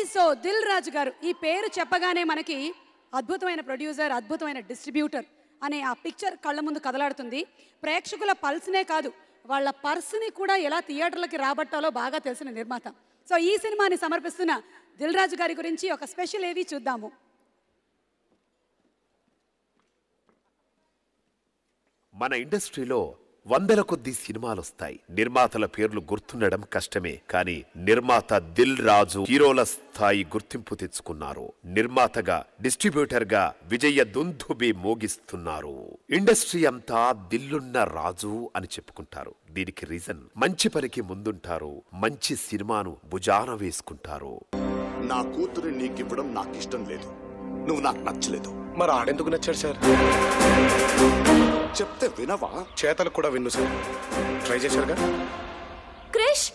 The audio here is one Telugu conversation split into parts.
సో దిల్ రాజు గారు ఈ పేరు చెప్పగానే మనకి అద్భుతమైన ప్రొడ్యూసర్ అద్భుతమైన డిస్ట్రిబ్యూటర్ అనే ఆ పిక్చర్ కళ్ళ ముందు కదలాడుతుంది ప్రేక్షకుల పల్స్నే కాదు వాళ్ళ పర్స్ని కూడా ఎలా థియేటర్లకి రాబట్టాలో బాగా తెలిసిన నిర్మాత సో ఈ సినిమాని సమర్పిస్తున్న దిల్ రాజు గారి గురించి ఒక స్పెషల్ ఏవి చూద్దాము మన ఇండస్ట్రీలో వందల కొద్ది సినిమాలు వస్తాయి నిర్మాతల పేర్లు గుర్తుండడం కష్టమే కానీ నిర్మాత దిల్ రాజు హీరోల స్థాయి గుర్తింపు తెచ్చుకున్నారు నిర్మాతగా డిస్ట్రిబ్యూటర్ గా విజయ దుందుబి మోగిస్తున్నారు ఇండస్ట్రీ అంతా దిల్లున్న రాజు అని చెప్పుకుంటారు దీనికి రీజన్ మంచి పనికి ముందుంటారు మంచి సినిమాను భుజాన వేసుకుంటారు నా కూతురు నీకివ్వడం నాకు ఇష్టం లేదు నువ్వు నాకు నచ్చలేదు మరి ఆడెందుకు నచ్చాడు సార్ చెప్తే వినవా చేతలు కూడా విన్ను సార్ ట్రై చేశారుగా క్రిష్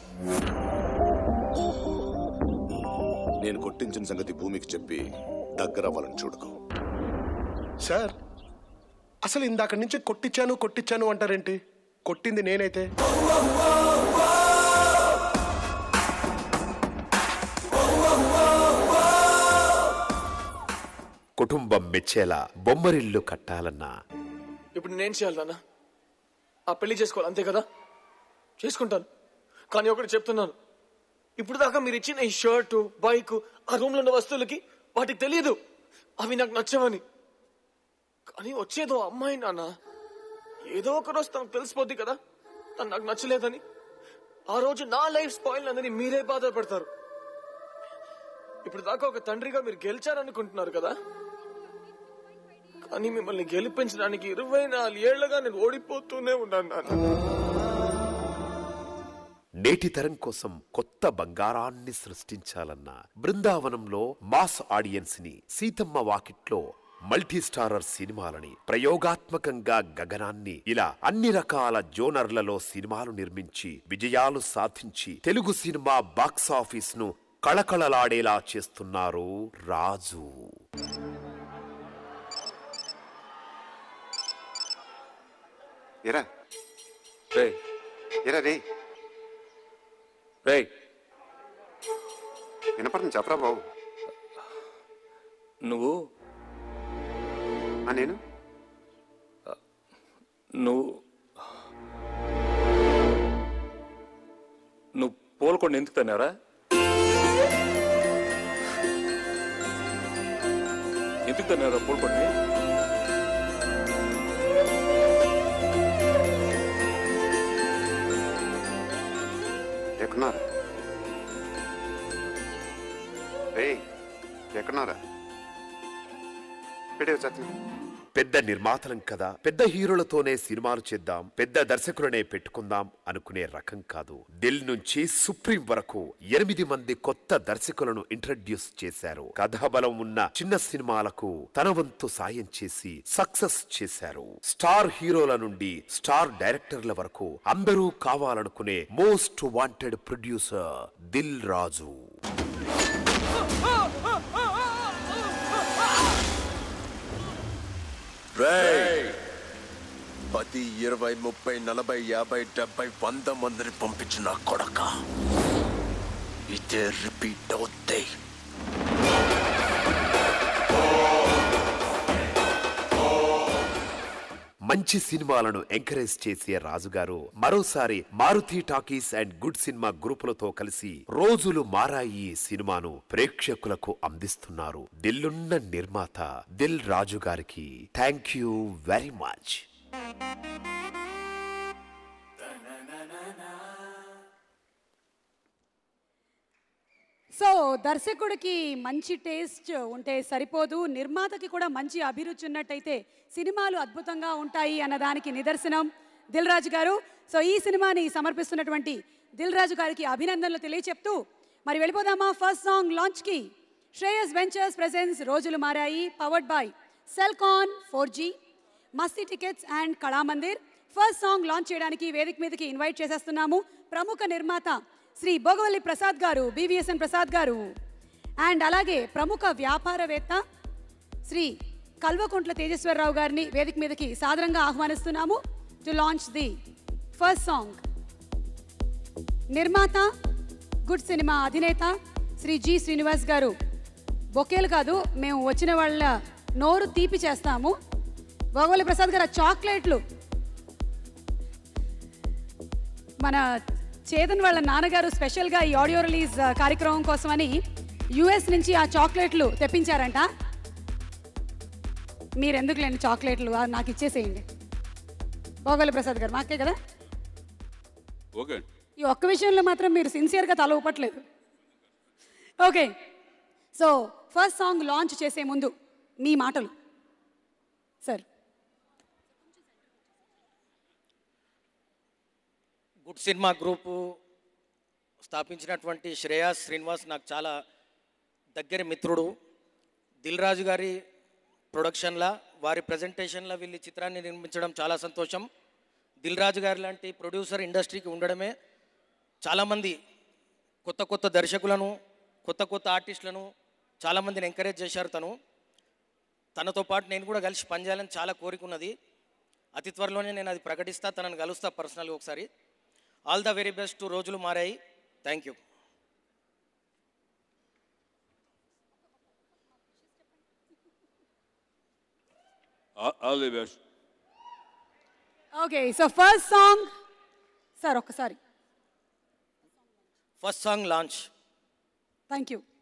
నేను కొట్టించిన సంగతి భూమికి చెప్పి దగ్గరవ్వాలని చూడకు సార్ అసలు ఇందాక నుంచి కొట్టించాను కొట్టించాను అంటారేంటి కొట్టింది నేనైతే కుటుంబం మెచ్చేలా బొమ్మరిల్లు కట్టాలన్నా ఇప్పుడు నేను చేయాలి నాన్న ఆ పెళ్లి చేసుకోవాలి అంతే కదా చేసుకుంటాను కానీ ఒకటి చెప్తున్నాను ఇప్పుడు దాకా మీరు ఇచ్చిన ఈ షర్టు బైక్ ఆ రూమ్ లో ఉన్న వస్తువులకి వాటికి తెలియదు అవి నాకు నచ్చవని కానీ వచ్చేదో అమ్మాయి నాన్న ఏదో ఒక రోజు తనకు తెలిసిపోద్ది కదా తను నాకు నచ్చలేదని ఆ రోజు నా లైఫ్ స్పాయిల్ అందని మీరే బాధపడతారు ఇప్పుడు దాకా ఒక తండ్రిగా మీరు గెలిచారనుకుంటున్నారు కదా కానీ మిమ్మల్ని గెలిపించడానికి ఇరవై నాలుగేళ్లుగా నేను ఓడిపోతూనే ఉన్నాను నాన్న నేటి తరం కోసం కొత్త బంగారాన్ని సృష్టించాలన్న బృందావనంలో మాస్ ఆడియన్స్ ని సీతమ్మ వాకిట్లో మల్టీ స్టారర్ సినిమాలని ప్రయోగాత్మకంగా గగనాన్ని ఇలా అన్ని రకాల జోనర్లలో సినిమాలు నిర్మించి విజయాలు సాధించి తెలుగు సినిమా బాక్సాఫీస్ ను కళకళలాడేలా చేస్తున్నారు రాజు ఎరా రే ఎరా రే రే వినపడుతుంది చెప్పరా బాబు నువ్వు ఆ నేను నువ్వు నువ్వు పోల్కొండ ఎందుకు తన్నారా ఎందుకు తన్నారా పోల్కొండి ఎక్కడున్నారా రే ఎక్కడున్నారా పెట్టే సత్యం పెద్ద నిర్మాతలం కదా పెద్ద హీరోలతోనే సినిమాలు చేద్దాం పెద్ద దర్శకులనే పెట్టుకుందాం అనుకునే రకం కాదు దిల్ నుంచి సుప్రీం వరకు ఎనిమిది మంది కొత్త దర్శకులను ఇంట్రడ్యూస్ చేశారు కథాబలం ఉన్న చిన్న సినిమాలకు తన వంతు సాయం చేసి సక్సెస్ చేశారు స్టార్ హీరోల నుండి స్టార్ డైరెక్టర్ల వరకు అందరూ కావాలనుకునే most wanted producer Dil Raju పది ఇరవై ముప్పై నలభై యాభై డెబ్బై వంద మందిని పంపించిన కొడక ఇదే రిపీట్ అవుతాయి మంచి సినిమాలను ఎంకరేజ్ చేసే రాజుగారు మరోసారి Maruthi Talkies and Good Cinema గ్రూపులతో కలిసి రోజులు మారాయి సినిమాను ప్రేక్షకులకు అందిస్తున్నారు దిల్లున్న నిర్మాత దిల్ రాజు గారికి thank you very much so దర్శకుడికి మంచి టేస్ట్ ఉంటే సరిపోదు నిర్మాతకి కూడా మంచి అభిరుచి ఉన్నట్టయితే సినిమాలు అద్భుతంగా ఉంటాయి అన్నదానికి నిదర్శనం దిల్ రాజు గారు సో ఈ సినిమాని సమర్పిస్తున్నటువంటి దిల్ రాజు గారికి అభినందనలు తెలియచెప్తూ మరి వెళ్ళిపోదామా ఫస్ట్ సాంగ్ లాంచ్కి శ్రేయస్ వెంచర్స్ ప్రెజెన్స్ రోజులు మారాయి powered by Celkon four G Masti tickets and Kalamandir first song launch చేయడానికి వేదిక మీదకి ఇన్వైట్ చేసేస్తున్నాము ప్రముఖ నిర్మాత శ్రీ భోగవల్లి ప్రసాద్ గారు బీవీఎస్ఎన్ ప్రసాద్ గారు అండ్ అలాగే ప్రముఖ వ్యాపారవేత్త శ్రీ కల్వకుంట్ల తేజేశ్వరరావు గారిని వేదిక మీదకి సాదరంగా ఆహ్వానిస్తున్నాము to launch the first song నిర్మాత గుడ్ సినిమా అధినేత శ్రీ జి శ్రీనివాస్ గారు బొకేలు కాదు మేము వచ్చిన వాళ్ళ నోరు తీపి చేస్తాము భోగవల్లి ప్రసాద్ గారు ఆ చాక్లెట్లు మన చేతన్ వాళ్ళ నాన్నగారు స్పెషల్గా ఈ ఆడియో రిలీజ్ ఆ, కార్యక్రమం కోసమని యుఎస్ నుంచి ఆ చాక్లెట్లు తెప్పించారంట మీరు ఎందుకు లేండి చాక్లెట్లు ఆ, నాకు ఇచ్చేసేయండి భోగవల్లి ప్రసాద్ గారు మాకే కదా ఓకే ఈ ఒక్క విషయంలో మాత్రం మీరు సిన్సియర్గా తల ఊపట్లేదు okay so first song launch చేసే ముందు మీ మాటలు సార్ గుడ్ సినిమా గ్రూపు స్థాపించినటువంటి శ్రేయాస్ శ్రీనివాస్ నాకు చాలా దగ్గర మిత్రుడు దిల్ రాజు గారి ప్రొడక్షన్లా వారి ప్రజెంటేషన్లో వీళ్ళు ఈ చిత్రాన్ని నిర్మించడం చాలా సంతోషం దిల్ రాజు గారి లాంటి ప్రొడ్యూసర్ ఇండస్ట్రీకి ఉండడమే చాలామంది కొత్త కొత్త దర్శకులను కొత్త కొత్త ఆర్టిస్టులను చాలామందిని ఎంకరేజ్ చేశారు తను తనతో పాటు నేను కూడా కలిసి పనిచేయాలని చాలా కోరిక ఉన్నది అతి త్వరలోనే నేను అది ప్రకటిస్తా తనను కలుస్తా పర్సనల్గా ఒకసారి ఆల్ ద వెరీ బెస్ట్ రోజులు మారాయి thank you all the best okay so first song sir ఒక్కసారి first song launch thank you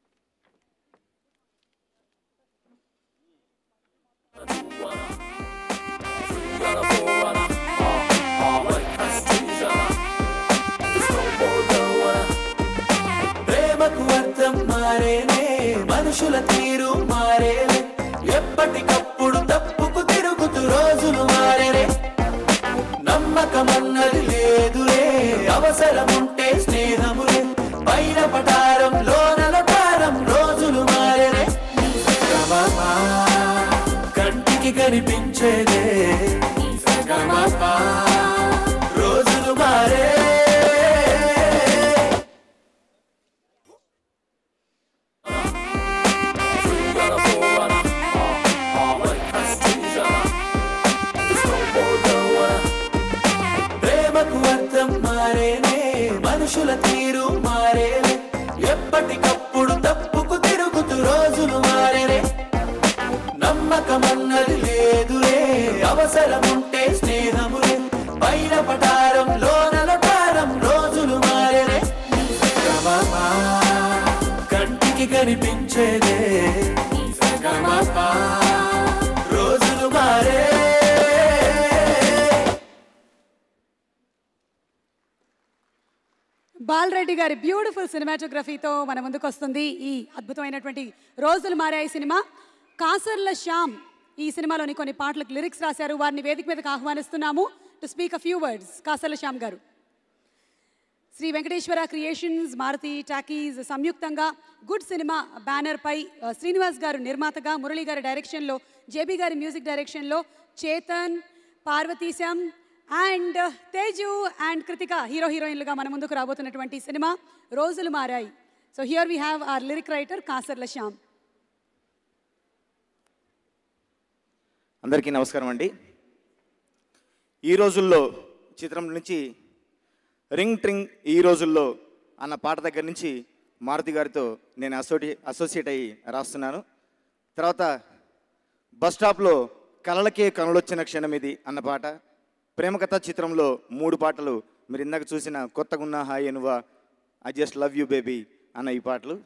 ప్రేమకు అర్థం మారేనే మనుషుల తీరు మారేనే ఎప్పటికప్పుడు తప్పుకు తిరుగుతూ రోజులు మారేనే నమ్మకమన్నది లేదులే అవసరముంటే స్నేహములే పైన పటారం లోనల తారం రోజులు మారేనే సగమపా, కంటికి కనిపించేదే సగమపా, రోజులు మారే ప్రేమకు అర్థం మారేనే మనుషుల తీరు మారేనే ఎప్పటికప్పుడు తప్పుకు తిరుగుతూ రోజులు మారేనే నమ్మకమన్నది లేదులే అవసరముంటే స్నేహములే పైన పటారం లోనల తారం రోజులు మారేనే సగమపా, కంటికి కనిపించేదే సగమపా, రోజులు మారే బాలరెడ్డి గారి బ్యూటిఫుల్ సినిమాటోగ్రఫీతో మన ముందుకు వస్తుంది ఈ అద్భుతమైనటువంటి రోజులు మారాయి సినిమా కాసర్ల శ్యామ్ ఈ సినిమాలోని కొన్ని పాటలకు లిరిక్స్ రాశారు వారిని వేదిక మీదకి ఆహ్వానిస్తున్నాము to speak a few words Kasarla Shyam గారు శ్రీ వెంకటేశ్వర క్రియేషన్స్ మారుతి టాకీస్ సంయుక్తంగా గుడ్ సినిమా బ్యానర్పై ఆ, శ్రీనివాస్ గారు నిర్మాతగా మురళి గారి డైరెక్షన్లో జేబీ గారి మ్యూజిక్ డైరెక్షన్లో Chetan Parvateesam and Teju and Krithika hero హీరోయిన్లుగా మన ముందుకు రాబోతున్నటువంటి సినిమా రోజులు మారాయి so here we have our lyric writer Kasarla Shyam అందరికీ నమస్కారం అండి ఈ రోజుల్లో చిత్రం నుంచి రింగ్ ట్రింగ్ ఈ రోజుల్లో అన్న పాట దగ్గర నుంచి మారుతి గారితో నేను అసోటి అసోసియేట్ అయ్యి రాస్తున్నాను తర్వాత బస్ స్టాప్లో కలలకే కనులొచ్చిన క్షణం ఇది అన్న పాట ప్రేమకథ చిత్రంలో మూడు పాటలు మీరు ఇందాక చూసిన కొత్తగున్న హాయ్ ఎనువా I just love you baby అన్న ఈ పాటలు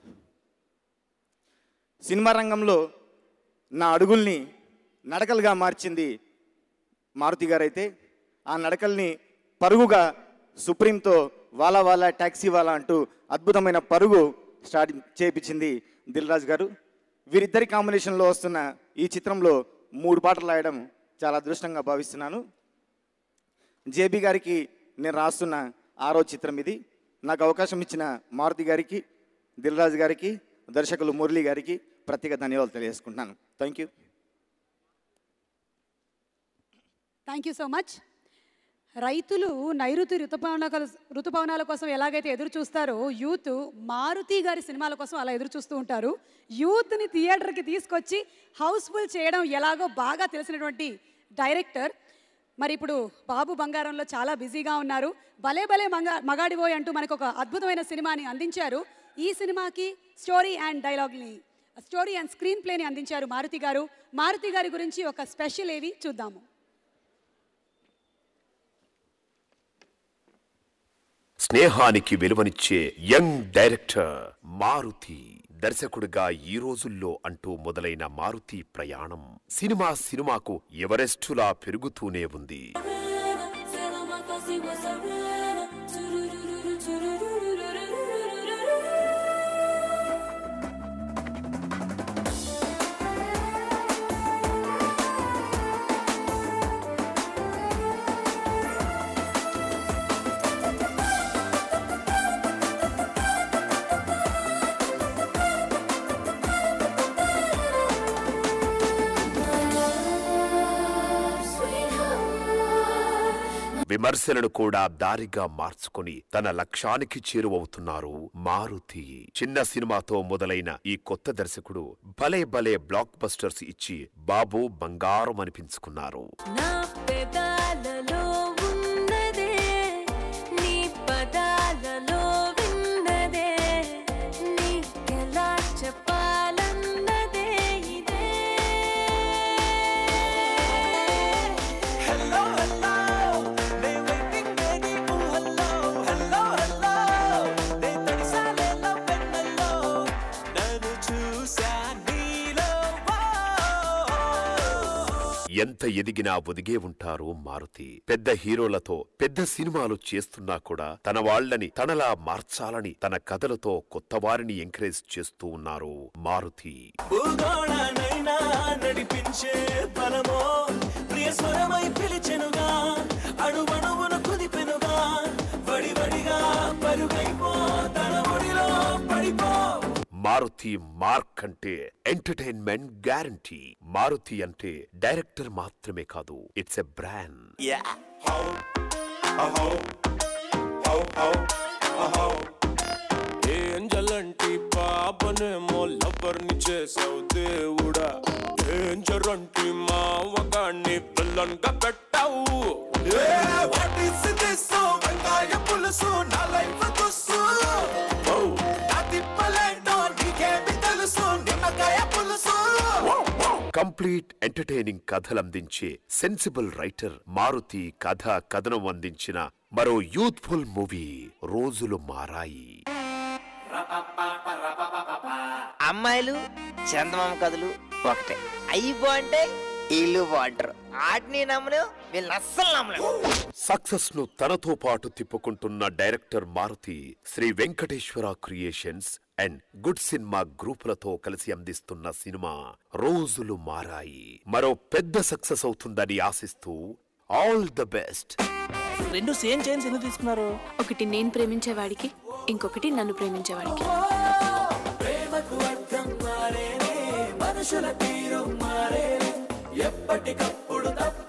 సినిమా రంగంలో నా అడుగుల్ని నడకలుగా మార్చింది మారుతి గారైతే ఆ నడకల్ని పరుగుగా సుప్రీంతో వాలా వాలా ట్యాక్సీ వాలా అంటూ అద్భుతమైన పరుగు స్టార్ట్ చేయించింది దిల్ రాజు గారు వీరిద్దరి కాంబినేషన్లో వస్తున్న ఈ చిత్రంలో మూడు పాటలు రాయడం చాలా అదృష్టంగా భావిస్తున్నాను జేబీ గారికి నేను రాస్తున్న ఆరో చిత్రం ఇది నాకు అవకాశం ఇచ్చిన మారుతి గారికి దిల్ రాజు గారికి దర్శకులు మురళి గారికి ప్రత్యేక ధన్యవాదాలు తెలియజేసుకుంటున్నాను thank you thank you so much రైతులు నైరుతి ఋతుపవనాల ఋతుపవనాల కోసం ఎలాగైతే ఎదురు చూస్తారో యూత్ మారుతి గారి సినిమాల కోసం అలా ఎదురు చూస్తూ ఉంటారు యూత్ని థియేటర్కి తీసుకొచ్చి హౌస్ఫుల్ చేయడం ఎలాగో బాగా తెలిసినటువంటి డైరెక్టర్ మరి ఇప్పుడు బాబు బంగారంలో చాలా బిజీగా ఉన్నారు భలే భలే మంగా మగాడిపోయి అంటూ మనకు ఒక అద్భుతమైన సినిమాని అందించారు ఈ సినిమాకి స్టోరీ అండ్ డైలాగ్ని స్టోరీ అండ్ స్క్రీన్ ప్లేని అందించారు మారుతి గారు మారుతి గారి గురించి ఒక స్పెషల్ ఏవి చూద్దాము స్నేహానికి విలువనిచ్చే యంగ్ డైరెక్టర్ మారుతి దర్శకుడిగా ఈ రోజుల్లో అంటూ మొదలైన మారుతి ప్రయాణం సినిమా సినిమాకు ఎవరెస్టులా పెరుగుతూనే ఉంది విమర్శలను కూడా దారిగా మార్చుకొని తన లక్ష్యానికి చేరువవుతున్నారు మారుతి చిన్న సినిమాతో మొదలైన ఈ కొత్త దర్శకుడు భలే భలే బ్లాక్ బస్టర్స్ ఇచ్చి బాబు బంగారం అనిపించుకున్నారు నా పెదాలలో ఉన్నదే నీ పదాలలో విన్నదే నీకెలా చెప్పాలన్నదే ఇదే హలో హలో నే వెయిటింగ్ నీకు హలో హలో హలో నే తడిసాలేలో పెన్నలో నన్ను చూసా నీలో ఎంత ఎదిగినా ఒదిగే ఉంటారు మారుతి పెద్ద హీరోలతో పెద్ద సినిమాలు చేస్తున్నా కూడా తన వాళ్ళని తనలా మార్చాలని తన కథలతో కొత్త వారిని ఎంకరేజ్ చేస్తూ ఉన్నారు మారుతి భూగోళానైనా నడిపించే బలమో ప్రియ స్వరమై పిలిచెనుగా అణువణువున కుదిపెనుగా వడి వడిగా పరుగైపో తన ఒడిలో పడిపో మారుతి మార్క్ అంటే ఎంటర్టైన్మెంట్ గ్యారంటీ మారుతి అంటే డైరెక్టర్ మాత్రమే కాదు ఇట్స్ ఎ బ్రాండ్ ఏంజలంటి పాపనేమో లవర్ని చేసావు దేవుడా డేంజర్ అంటి మావగాన్ని పిల్లన్ గా పెట్టావు వాట్ ఇస్ దిస్ వెంకాయ పులుసు నా లైఫ్ తుస్సు నా తిప్పలేంటో నీకేమి తెలుసు నిమ్మకాయ పులుసు కంప్లీట్ ఎంటర్టైనింగ్ కథలందించే సెన్సిబుల్ రైటర్ మారుతి కథ కథనం అందించిన మరో యూత్ఫుల్ మూవీ రోజులు మారాయి అమ్మాయిలు చందమామ కథలు ఒకటే అయ్యి బాగుంటే ఇల్లు బాగుంటారు ఆటిని నమ్మను వీళ్ళు అస్సలు నమ్మలేము సక్సెస్ ను తనతో పాటు తిప్పుకుంటున్న director Maruthi Shri Venkateswara Creations and Good Cinema గ్రూపులతో కలిసి అందిస్తున్న సినిమా రోజులు మారాయి మరో పెద్ద సక్సెస్ అవుతుందని ఆశిస్తూ ఆల్ ద బెస్ట్ రెండు సేమ్ చైన్స్ ఎందుకు తీసుకున్నారు ఒకటి నేను ప్రేమించేవాడికి ఇంకొకటి నన్ను ప్రేమించేవాడికి ప్రేమకు అర్థం మారేనే మనుషుల తీరు మారేనే ఎప్పటికప్పుడు తప్ప